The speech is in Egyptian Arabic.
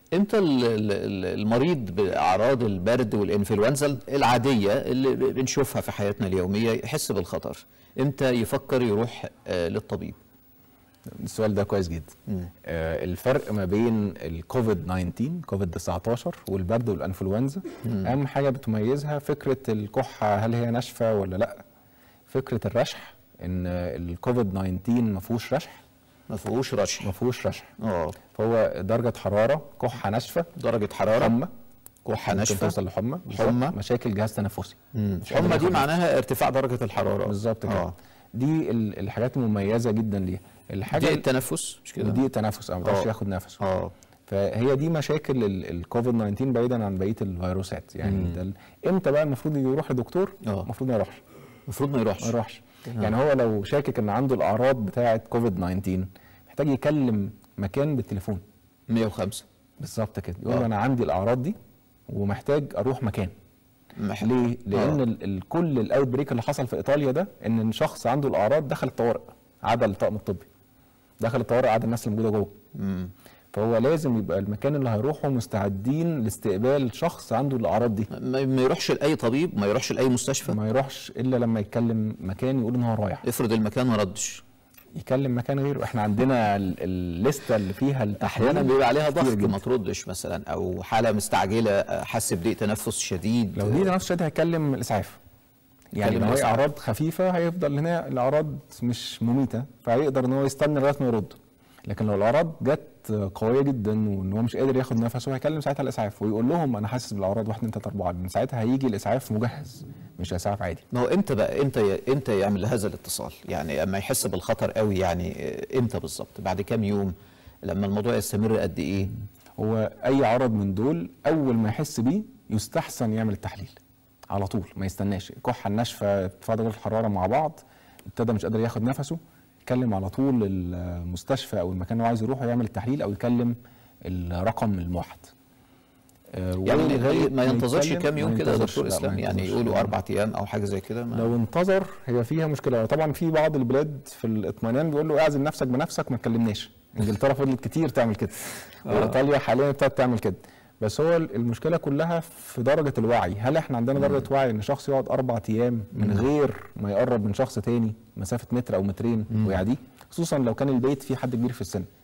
امتى ال- ال- ال- المريض باعراض البرد والانفلونزا العاديه اللي ب- بنشوفها في حياتنا اليوميه يحس بالخطر امتى يفكر يروح آه، للطبيب السؤال ده كويس جدا آه الفرق ما بين الكوفيد 19 كوفيد 19 والبرد والانفلونزا اهم حاجه بتميزها فكره الكحه هل هي ناشفه ولا لا فكره الرشح ان الكوفيد 19 ما فيهوش رشح ما فيهوش رشح ما فيهوش رشح اه فهو درجه حراره كحه ناشفه درجه حراره حمى كحه ممكن ناشفه توصل لحمى حمى. بالظبط. مشاكل جهاز تنفسي مش قادر حمى دي ياخد معناها ارتفاع درجه الحراره بالظبط كده آه. دي ال- الحاجات المميزه جدا ليها الحاجه ضيق التنفس مش كده ودي التنفس او ما بيقدرش آه. ياخد نفسه اه فهي دي مشاكل ال- الكوفيد 19 بعيدا عن بقيه الفيروسات يعني ده ال- امتى بقى المفروض يروح لدكتور آه. المفروض ما يروحش المفروض ما يروحش ما يروحش يعني هو لو شاكك ان عنده الاعراض بتاعه كوفيد 19 محتاج يكلم مكان بالتليفون 105 بالظبط كده يقول آه. له انا عندي الاعراض دي ومحتاج اروح مكان مح- ليه؟ لان آه. ال- ال- كل الاوت بريك اللي حصل في ايطاليا ده ان شخص عنده الاعراض دخل الطوارئ عدا الطاقم الطبي دخل الطوارئ عدا الناس اللي موجوده جوه مم. فهو لازم يبقى المكان اللي هيروحه مستعدين لاستقبال شخص عنده الاعراض دي ما ما يروحش لاي طبيب ما يروحش لاي مستشفى ما يروحش الا لما يتكلم مكان يقول ان هو رايح افرض المكان ما ردش يكلم مكان غيره احنا عندنا ال- الليسته اللي فيها التحليل احيانا بيبقى عليها كتير ضغط جدا. ما تردش مثلا او حاله مستعجله آه، حس بضيق تنفس شديد لو دي نفس الشد هيكلم الاسعاف يعني يكلم لو هي الإسعاف. اعراض خفيفه هيفضل هنا الاعراض مش مميته فهيقدر ان هو يستنى لغايه ما يرد لكن لو الاعراض جت قويه جدا وان هو مش قادر ياخد نفسه هيكلم ساعتها الاسعاف ويقول لهم انا حاسس بالاعراض 1 2 3 4 من ساعتها هيجي الاسعاف مجهز مش اسعاف عادي ما هو امتى بقى امتى ي- امتى يعمل هذا الاتصال يعني اما يحس بالخطر قوي يعني آه، امتى بالظبط بعد كام يوم لما الموضوع يستمر قد ايه هو اي عرض من دول اول ما يحس بيه يستحسن يعمل التحليل على طول ما يستناش الكحه الناشفه ارتفاع درجه الحراره مع بعض ابتدى مش قادر ياخد نفسه يكلم على طول المستشفى او المكان اللي هو عايز يروحه يعمل التحليل او يكلم الرقم الموحد آه، يعني ولغاية ما ينتظرش يتكلم- كام ما يوم كده يا ينتظرش، دكتور لا، ما اسلام يعني ينتظرش. يقولوا اربع ايام او حاجه زي كده ما- لو انتظر هي فيها مشكله طبعا في بعض البلاد في الاطمئنان بيقول له اعزل نفسك بنفسك ما تكلمناش انجلترا فضلت كتير تعمل كده وايطاليا حاليا ابتدت تعمل كده بس هو المشكله كلها في درجه الوعي هل احنا عندنا درجه وعي ان شخص يقعد اربع ايام من غير ما يقرب من شخص تاني مسافه متر او مترين ويعديه خصوصا لو كان البيت فيه حد كبير في السن